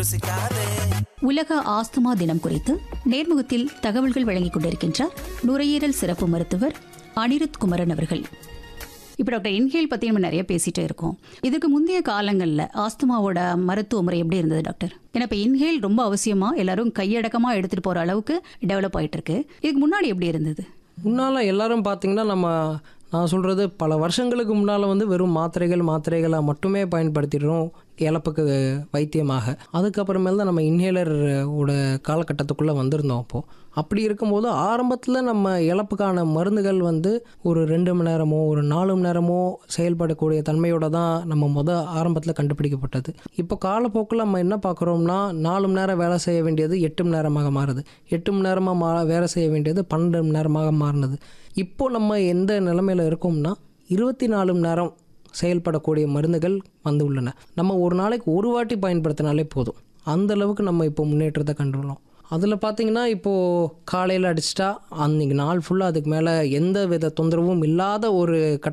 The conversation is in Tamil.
யோசிக்காதே உலக ஆஸ்துமா தினம் குறித்து நேர்முகத்தில் தகவல்கள் வழங்கிக் கொண்டிருக்கின்றார் நுரையீரல் சிறப்பு மருத்துவர் அனிருத் குமரன் அவர்கள் இப்போ டாக்டர் இன்ஹேல் பற்றி நம்ம நிறைய பேசிட்டே இருக்கோம் இதுக்கு முந்தைய காலங்களில் ஆஸ்துமாவோட மருத்துவ முறை எப்படி இருந்தது டாக்டர் ஏன்னா இப்போ இன்ஹேல் ரொம்ப அவசியமா எல்லாரும் கையடக்கமாக எடுத்துகிட்டு போகிற அளவுக்கு டெவலப் ஆயிட்டு இருக்கு இதுக்கு முன்னாடி எப்படி இருந்தது முன்னால் எல்லாரும் பார்த்தீங்கன்னா நம்ம நான் சொல்கிறது பல வருஷங்களுக்கு முன்னால் வந்து வெறும் மாத்திரைகள் மாத்திரைகளை மட்டுமே பயன்படுத்திடுறோம் இழப்புக்கு வைத்தியமாக அதுக்கப்புறமேல் தான் நம்ம இன்ஹேலர் ஓட காலகட்டத்துக்குள்ளே வந்திருந்தோம் அப்போது அப்படி இருக்கும்போது ஆரம்பத்தில் நம்ம இழப்புக்கான மருந்துகள் வந்து ஒரு ரெண்டு மணி நேரமோ ஒரு நாலு மணி நேரமோ செயல்படக்கூடிய தன்மையோட தான் நம்ம முத ஆரம்பத்தில் கண்டுபிடிக்கப்பட்டது இப்போ காலப்போக்கில் நம்ம என்ன பார்க்குறோம்னா நாலு மணி நேரம் வேலை செய்ய வேண்டியது எட்டு மணி நேரமாக மாறுது எட்டு மணி நேரமாக மா வேலை செய்ய வேண்டியது பன்னெண்டு மணி நேரமாக மாறினது இப்போ நம்ம எந்த நிலைமையில் இருக்கோம்னா இருபத்தி நாலு மணி நேரம் செயல்படக்கூடிய மருந்துகள் வந்து உள்ளன நம்ம ஒரு நாளைக்கு ஒரு வாட்டி பயன்படுத்தினாலே போதும் அந்த அளவுக்கு நம்ம இப்போ முன்னேற்றத்தை கண்டுள்ளோம் அதில் பார்த்தீங்கன்னா இப்போது காலையில் அடிச்சிட்டா அன்றைக்கி நாள் ஃபுல்லாக அதுக்கு மேலே எந்த வித தொந்தரவும் இல்லாத ஒரு